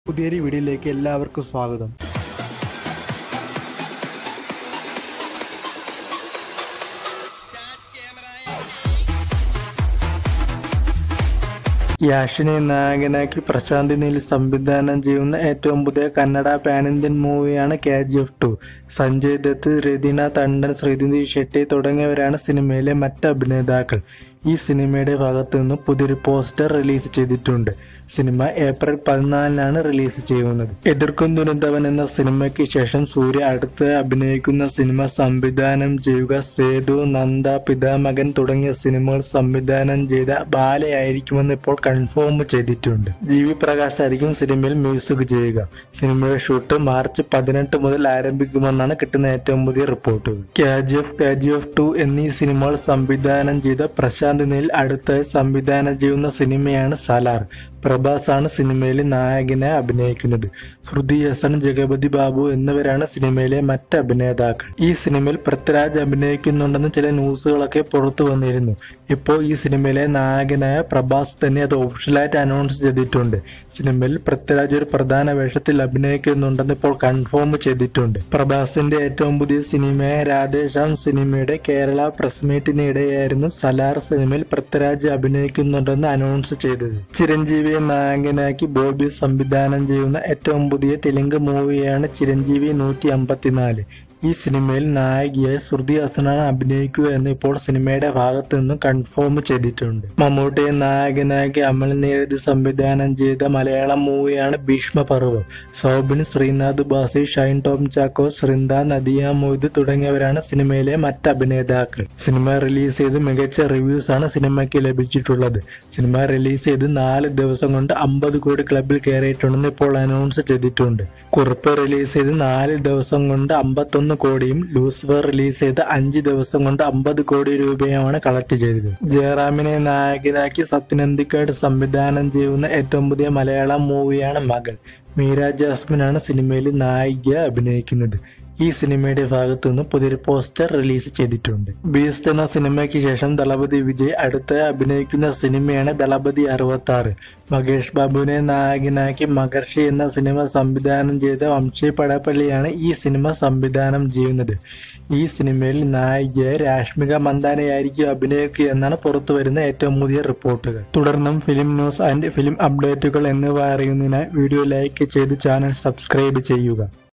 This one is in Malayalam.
പുതിയൊരു വീഡിയോയിലേക്ക് എല്ലാവർക്കും സ്വാഗതം യാഷിനെ നായകനാക്കി പ്രശാന്ത് നീൽ സംവിധാനം ചെയ്യുന്ന ഏറ്റവും പുതിയ കന്നഡ പാൻ ഇന്ത്യൻ മൂവിയാണ് K G F two Sanjay Dutt Raveena Tandon Srinidhi Shetty തുടങ്ങിയവരാണ് സിനിമയിലെ മറ്റ് അഭിനേതാക്കൾ ഈ സിനിമയുടെ ഭാഗത്തു നിന്നും പുതിയൊരു പോസ്റ്റർ റിലീസ് ചെയ്തിട്ടുണ്ട് സിനിമ ഏപ്രിൽ പതിനാലിനാണ് റിലീസ് ചെയ്യുന്നത് എതിർക്കും ദുരന്തവൻ എന്ന സിനിമയ്ക്ക് ശേഷം സൂര്യ അടുത്ത് അഭിനയിക്കുന്ന സിനിമ സംവിധാനം ചെയ്യുക സേതു നന്ദ പിതാമകൻ തുടങ്ങിയ സിനിമകൾ സംവിധാനം ചെയ്ത ബാലയായിരിക്കുമെന്ന് ഇപ്പോൾ കൺഫേം ചെയ്തിട്ടുണ്ട് ജി വി പ്രകാശ് ആയിരിക്കും സിനിമയിൽ മ്യൂസിക് ചെയ്യുക സിനിമയുടെ ഷൂട്ട് മാർച്ച് പതിനെട്ട് മുതൽ ആരംഭിക്കുമെന്നാണ് കിട്ടുന്ന ഏറ്റവും പുതിയ റിപ്പോർട്ടുകൾ K G F K G F two എന്നീ സിനിമകൾ സംവിധാനം ചെയ്ത പ്രശാന്ത് നീൽ അടുത്തായി സംവിധാനം ചെയ്യുന്ന സിനിമയാണ് സലാർ പ്രഭാസ് ആണ് സിനിമയിലെ നായകനെ അഭിനയിക്കുന്നത് ശ്രുതി ഹസൻ ജഗപതി ബാബു എന്നിവരാണ് സിനിമയിലെ മറ്റ് അഭിനേതാക്കൾ ഈ സിനിമയിൽ പൃഥ്വിരാജ് അഭിനയിക്കുന്നുണ്ടെന്ന് ചില ന്യൂസുകളൊക്കെ പുറത്തു വന്നിരുന്നു ഇപ്പോൾ ഈ സിനിമയിലെ നായകനായ പ്രഭാസ് തന്നെ അത് ഒഫീഷ്യലായിട്ട് അനൗൺസ് ചെയ്തിട്ടുണ്ട് സിനിമയിൽ പൃഥ്വിരാജ് ഒരു പ്രധാന വേഷത്തിൽ അഭിനയിക്കുന്നുണ്ടെന്ന് ഇപ്പോൾ കൺഫേം ചെയ്തിട്ടുണ്ട് പ്രഭാസിന്റെ ഏറ്റവും പുതിയ സിനിമയായ രാധേശ്യാം സിനിമയുടെ കേരള പ്രസ് മീറ്റിനിടെയായിരുന്നു സലാർ സിനിമയിൽ പൃഥ്വിരാജ് അഭിനയിക്കുന്നുണ്ടെന്ന് അനൗൺസ് ചെയ്തത് ചിരഞ്ജീവിയെ നായകനാക്കി ബോബി സംവിധാനം ചെയ്യുന്ന ഏറ്റവും പുതിയ തെലുങ്ക് മൂവിയാണ് ചിരഞ്ജീവി നൂറ്റി അമ്പത്തിനാല് ഈ സിനിമയിൽ നായികയായി ശ്രുതി ഹസനാണ് അഭിനയിക്കുക എന്ന് ഇപ്പോൾ സിനിമയുടെ ഭാഗത്തു നിന്നും കൺഫേം ചെയ്തിട്ടുണ്ട് മമ്മൂട്ടിയെ നായകനാക്കി അമൽ നീരദ് സംവിധാനം ചെയ്ത മലയാളം മൂവിയാണ് ഭീഷ്മപർവം സൗബിൻ ശ്രീനാഥ് ബാസി ഷൈൻ ടോം ചാക്കോ ശ്രിന്ദ നദിയ മൊയ്ത് തുടങ്ങിയവരാണ് സിനിമയിലെ മറ്റ് അഭിനേതാക്കൾ സിനിമ റിലീസ് ചെയ്ത് മികച്ച റിവ്യൂസ് ആണ് സിനിമയ്ക്ക് ലഭിച്ചിട്ടുള്ളത് സിനിമ റിലീസ് ചെയ്ത് നാല് ദിവസം കൊണ്ട് അമ്പത് കോടി ക്ലബിൽ കയറിയിട്ടുണ്ടെന്ന് ഇപ്പോൾ അനൗൺസ് ചെയ്തിട്ടുണ്ട് കുറിപ്പ് റിലീസ് ചെയ്ത് നാല് ദിവസം കൊണ്ട് അമ്പത്തൊന്ന് കോടിയും ലൂസിഫർ റിലീസ് ചെയ്ത് അഞ്ച് ദിവസം കൊണ്ട് അമ്പത് കോടി രൂപയുമാണ് കളക്ട് ചെയ്തത് ജയറാമിനെ നായകനാക്കി സത്യനന്ദിക്കാട് സംവിധാനം ചെയ്യുന്ന ഏറ്റവും പുതിയ മലയാളം മൂവിയാണ് മകൾ മീര ജാസ്മിനാണ് സിനിമയിൽ നായിക അഭിനയിക്കുന്നത് ഈ സിനിമയുടെ ഭാഗത്തു നിന്ന് പുതിയൊരു പോസ്റ്റർ റിലീസ് ചെയ്തിട്ടുണ്ട് ബീസ്റ്റ് എന്ന സിനിമയ്ക്ക് ശേഷം ദളപതി വിജയ് അടുത്ത അഭിനയിക്കുന്ന സിനിമയാണ് ദളപതി അറുപത്തി ആറ് മഹേഷ് ബാബുവിനെ നായകനാക്കി മഹർഷി എന്ന സിനിമ സംവിധാനം ചെയ്ത വംശി പടപ്പള്ളിയാണ് ഈ സിനിമ സംവിധാനം ചെയ്യുന്നത് ഈ സിനിമയിൽ നായികയായി രാഷ്മിക മന്ദാനയായിരിക്കും അഭിനയിക്കുക എന്നാണ് പുറത്തു വരുന്ന ഏറ്റവും പുതിയ റിപ്പോർട്ടുകൾ തുടർന്നും ഫിലിം ന്യൂസ് ആൻഡ് ഫിലിം അപ്ഡേറ്റുകൾ എന്നിവ അറിയുന്നതിനായി വീഡിയോ ലൈക്ക് ചെയ്ത് ചാനൽ സബ്സ്ക്രൈബ് ചെയ്യുക